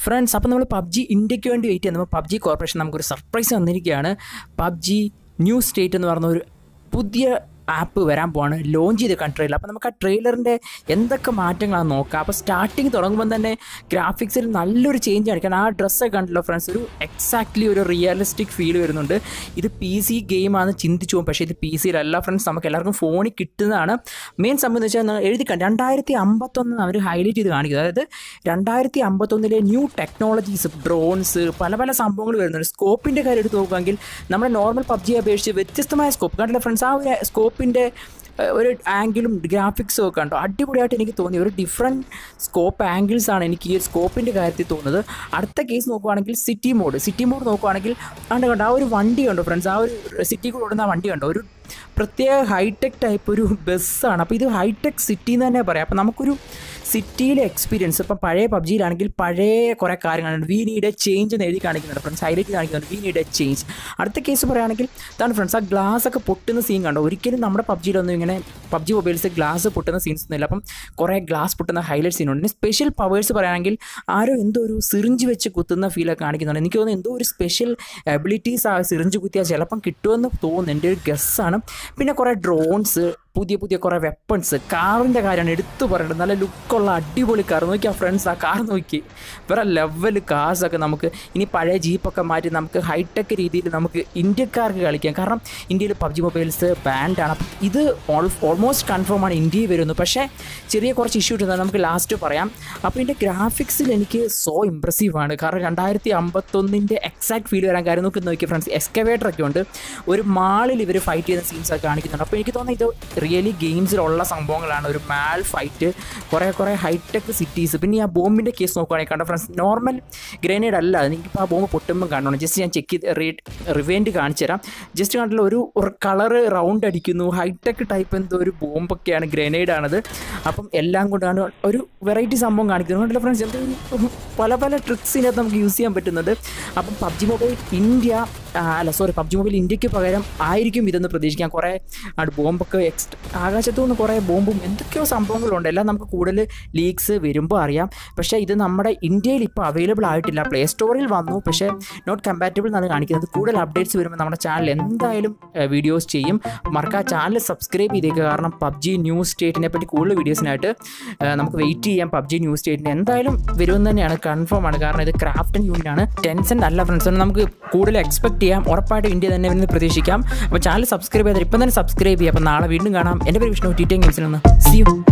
friends അപ്പോൾ നമ്മൾ PUBG ഇന്ത്യക്ക് വേണ്ടി വെയിറ്റ് ചെയ്യുമ്പോൾ പബ്ജി കോർപ്പറേഷൻ നമുക്കൊരു സർപ്രൈസ് തന്നിരിക്കുകയാണ് പബ്ജി ന്യൂ സ്റ്റേറ്റ് എന്ന് പറഞ്ഞ ഒരു പുതിയ ആപ്പ് വരാൻ പോവാണ് ലോഞ്ച് ചെയ്ത് കൺട്രിയിൽ അപ്പോൾ നമുക്ക് ആ ട്രെയിലറിൻ്റെ എന്തൊക്കെ മാറ്റങ്ങളാണ് നോക്കാം അപ്പോൾ സ്റ്റാർട്ടിങ് തുടങ്ങുമ്പോൾ തന്നെ ഗ്രാഫിക്സിൽ നല്ലൊരു ചേഞ്ച് ആണ് കാരണം ആ ഡ്രസ്സൊക്കെ കണ്ടല്ലോ ഫ്രണ്ട്സ് ഒരു എക്സാക്ട്ലി ഒരു റിയലിസ്റ്റിക് ഫീൽ വരുന്നുണ്ട് ഇത് പി സി ഗെയിമാണ് ചിന്തിച്ചു പോകും പക്ഷേ ഇത് പി സിയിലല്ല ഫ്രണ്ട്സ് നമുക്ക് എല്ലാവർക്കും ഫോണിൽ കിട്ടുന്നതാണ് മെയിൻ സംഭവം എന്ന് വെച്ചാൽ എഴുതി കണ്ട് രണ്ടായിരത്തി അമ്പത്തൊന്ന് അവർ ഹൈലൈറ്റ് ചെയ്ത് കാണിക്കുന്നത് അതായത് രണ്ടായിരത്തി അമ്പത്തൊന്നിലെ ന്യൂ ടെക്നോളജീസ് ഡ്രോൺസ് പല പല സംഭവങ്ങൾ വരുന്നുണ്ട് സ്കോപ്പിൻ്റെ കാര്യം എടുത്ത് നോക്കുകയാണെങ്കിൽ നമ്മുടെ നോർമൽ പബ്ജിയെ അപേക്ഷിച്ച് വ്യത്യസ്തമായ സ്കോപ്പ് കണ്ടില്ല ഫ്രണ്ട്സ് ആ ഒരു സ്കോപ്പിൻ്റെ ഒരു ആംഗിളും ഗ്രാഫിക്സും ഒക്കെ കണ്ടോ അടിപൊളിയായിട്ട് എനിക്ക് തോന്നി ഒരു ഡിഫറെൻറ്റ് സ്കോപ്പ് ആംഗിൾസ് ആണ് എനിക്ക് ഈ സ്കോപ്പിൻ്റെ കാര്യത്തിൽ തോന്നുന്നത് അടുത്ത കേസ് നോക്കുവാണെങ്കിൽ സിറ്റി മോഡ് സിറ്റി മോഡ് നോക്കുവാണെങ്കിൽ കണ്ടോ കണ്ടോ ആ ഒരു വണ്ടി കണ്ടോ ഫ്രണ്ട്സ് ആ ഒരു സിറ്റി കൂടെ ഓടുന്ന ആ വണ്ടി കണ്ടോ ഒരു പ്രത്യേക ഹൈടെക് ടൈപ്പ് ഒരു ബസ്സാണ് അപ്പോൾ ഇത് ഹൈടെക് സിറ്റി എന്ന് തന്നെ പറയാം അപ്പോൾ നമുക്കൊരു സിറ്റിയിലെ എക്സ്പീരിയൻസ് ഇപ്പം പഴയ പബ്ജിയിലാണെങ്കിൽ പഴയ കുറേ കാര്യങ്ങളുണ്ട് വി നീഡ് എ ചേഞ്ച് എന്ന് എഴുതി കാണിക്കുന്നുണ്ട് ഫ്രണ്ട്സ് ഹൈലൈറ്റ് കാണിക്കുന്നുണ്ട് വി നീഡ് എ ചേഞ്ച് അടുത്ത കേസ് പറയുകയാണെങ്കിൽ ഇതാണ് ഫ്രണ്ട്സ് ആ ഗ്ലാസ് ഒക്കെ പൊട്ടുന്ന സീൻ കണ്ടോ ഒരിക്കലും നമ്മുടെ പബ്ജിയിലൊന്നും ഇങ്ങനെ പബ്ജി മൊബൈൽസ് ഗ്ലാസ് പൊട്ടുന്ന സീൻസ് ഒന്നുമില്ല അപ്പം കുറേ ഗ്ലാസ് പൊട്ടുന്ന ഹൈലൈറ്റ് സീനുണ്ട് ഇനി സ്പെഷ്യൽ പവേഴ്സ് പറയുകയാണെങ്കിൽ ആരോ എന്തോ ഒരു സിറിഞ്ച് വെച്ച് കുത്തുന്ന ഫീലൊക്കെ കാണിക്കുന്നുണ്ട് എനിക്ക് തോന്നുന്നു എന്തോ ഒരു സ്പെഷ്യൽ എബിലിറ്റീസ് ആ സിറിഞ്ച് കുത്തിയാൽ ചിലപ്പം കിട്ടുമെന്ന് തോന്നുന്നു എൻ്റെ ഒരു ഗസ്സാണ് പിന്നെ കുറേ ഡ്രോൺസ് പുതിയ പുതിയ കുറേ വെപ്പൺസ് കാറിൻ്റെ കാര്യമാണ് എടുത്തു പറയേണ്ടത് നല്ല ലുക്കുള്ള അടിപൊളി കാർ നോക്കി ആ ഫ്രണ്ട്സ് ആ കാർ നോക്കി വേറെ ലെവൽ കാർസൊക്കെ നമുക്ക് ഇനി പഴയ ജീപ്പൊക്കെ മാറ്റി നമുക്ക് ഹൈടെക് രീതിയിൽ നമുക്ക് ഇന്ത്യക്കാർക്ക് കളിക്കാം കാരണം ഇന്ത്യയിൽ പബ്ജി മൊബൈൽസ് ബാൻഡാണ് അപ്പം ഇത് ഓൾ ഓൾമോസ്റ്റ് കൺഫേം ആണ് ഇന്ത്യയിൽ വരുന്നു പക്ഷേ ചെറിയ കുറച്ച് ഇഷ്യൂ ഉണ്ട് നമുക്ക് ലാസ്റ്റ് പറയാം അപ്പോൾ ഇതിൻ്റെ ഗ്രാഫിക്സിൽ എനിക്ക് സോ ഇമ്പ്രസീവ് ആണ് കാരണം രണ്ടായിരത്തി അമ്പത്തൊന്നിൻ്റെ എക്സാക്ട് ഫീൽ വരാൻ കാര്യം നോക്കി നോക്കി ഫ്രണ്ട്സ് എക്സ്കവേറ്റർ ഒക്കെ ഉണ്ട് ഒരു മാളിൽ ഇവർ ഫൈറ്റ് ചെയ്യുന്ന സീൻസ് ഒക്കെ കാണിക്കുന്നുണ്ട് അപ്പോൾ എനിക്ക് തോന്നുന്നത് ഇത് റിയലി ഗെയിംസിലുള്ള സംഭവങ്ങളാണ് ഒരു മാൽ ഫൈറ്റ് കുറേ കുറേ ഹൈടെക് സിറ്റീസ് പിന്നെ ആ ബോംബിൻ്റെ കേസ് നോക്കുകയാണെങ്കിൽ കണ്ടോ ഫ്രണ്ട്സ് നോർമൽ ഗ്രനേഡ് അല്ല എനിക്കിപ്പോൾ ആ ബോംബ് പൊട്ടുമ്പോൾ കാണണം ജസ്റ്റ് ഞാൻ ചെക്ക് ചെയ്ത് റീ റിവെൻറ്റ് കാണിച്ചു തരാം ജസ്റ്റ് കണ്ടില്ല ഒരു കളറ് റൗണ്ട് അടിക്കുന്നു ഹൈടെക് ടൈപ്പ് എന്തോ ഒരു ബോംബൊക്കെയാണ് ഗ്രനേഡ് ആണത് അപ്പം എല്ലാം കൊണ്ടാണ് ഒരു വെറൈറ്റി സംഭവം കാണിക്കുന്നത് കണ്ടില്ല ഫ്രണ്ട്സ് എന്തോ ഒരു പല പല ട്രിക്സിനകത്ത് നമുക്ക് യൂസ് ചെയ്യാൻ പറ്റുന്നത് അപ്പം പബ്ജി മൊബൈൽ ഇന്ത്യ അല്ല സോറി പബ്ജി മൊബൈൽ ഇന്ത്യക്ക് പകരം ആയിരിക്കും ഇതെന്ന് പ്രതീക്ഷിക്കാം കുറേ ബോംബൊക്കെ എക്സ്റ്റ് ആകാശത്തു നിന്ന് കുറേ ബോംബും എന്തൊക്കെയോ സംഭവങ്ങളുണ്ട് എല്ലാം നമുക്ക് കൂടുതൽ ലീക്സ് വരുമ്പോൾ അറിയാം പക്ഷേ ഇത് നമ്മുടെ ഇന്ത്യയിൽ ഇപ്പോൾ അവൈലബിൾ ആയിട്ടില്ല പ്ലേ സ്റ്റോറിൽ വന്നു പക്ഷേ നോട്ട് കമ്പാറ്റബിൾ എന്നാണ് കാണിക്കുന്നത് കൂടുതൽ അപ്ഡേറ്റ്സ് വരുമ്പോൾ നമ്മുടെ ചാനൽ എന്തായാലും വീഡിയോസ് ചെയ്യും മറക്കാ ചാനൽ സബ്സ്ക്രൈബ് ചെയ്തേക്കുക കാരണം പബ്ജി ന്യൂസ് സ്റ്റേറ്റിനെ പറ്റി കൂടുതൽ വീഡിയോസിനായിട്ട് നമുക്ക് വെയിറ്റ് ചെയ്യാം പബ്ജി ന്യൂസ് സ്റ്റേറ്റിന് എന്തായാലും വരുമെന്ന് തന്നെയാണ് കൺഫേം ആണ് കാരണം ഇത് ക്രാഫ്റ്റ് ആൻഡ് യൂണിറ്റ് ആണ് ടെൻഷൻ അല്ല ഫ്രണ്ട്സ് നമുക്ക് കൂടുതൽ എക്സ്പെക്ട് ചെയ്യാം ഉറപ്പായിട്ട് ഇന്ത്യ തന്നെ വരുന്നത് പ്രതീക്ഷിക്കാം അപ്പോൾ ചാനൽ സബ്സ്ക്രൈബ് ചെയ്താൽ ഇപ്പം തന്നെ സബ്സ്ക്രൈബ് ചെയ്യാം അപ്പോൾ നാളെ വീണ്ടും കാണാം എൻ്റെ പേര് വിഷ്ണു ടി ടി ഗെയിംസിൽ നിന്ന് സി യു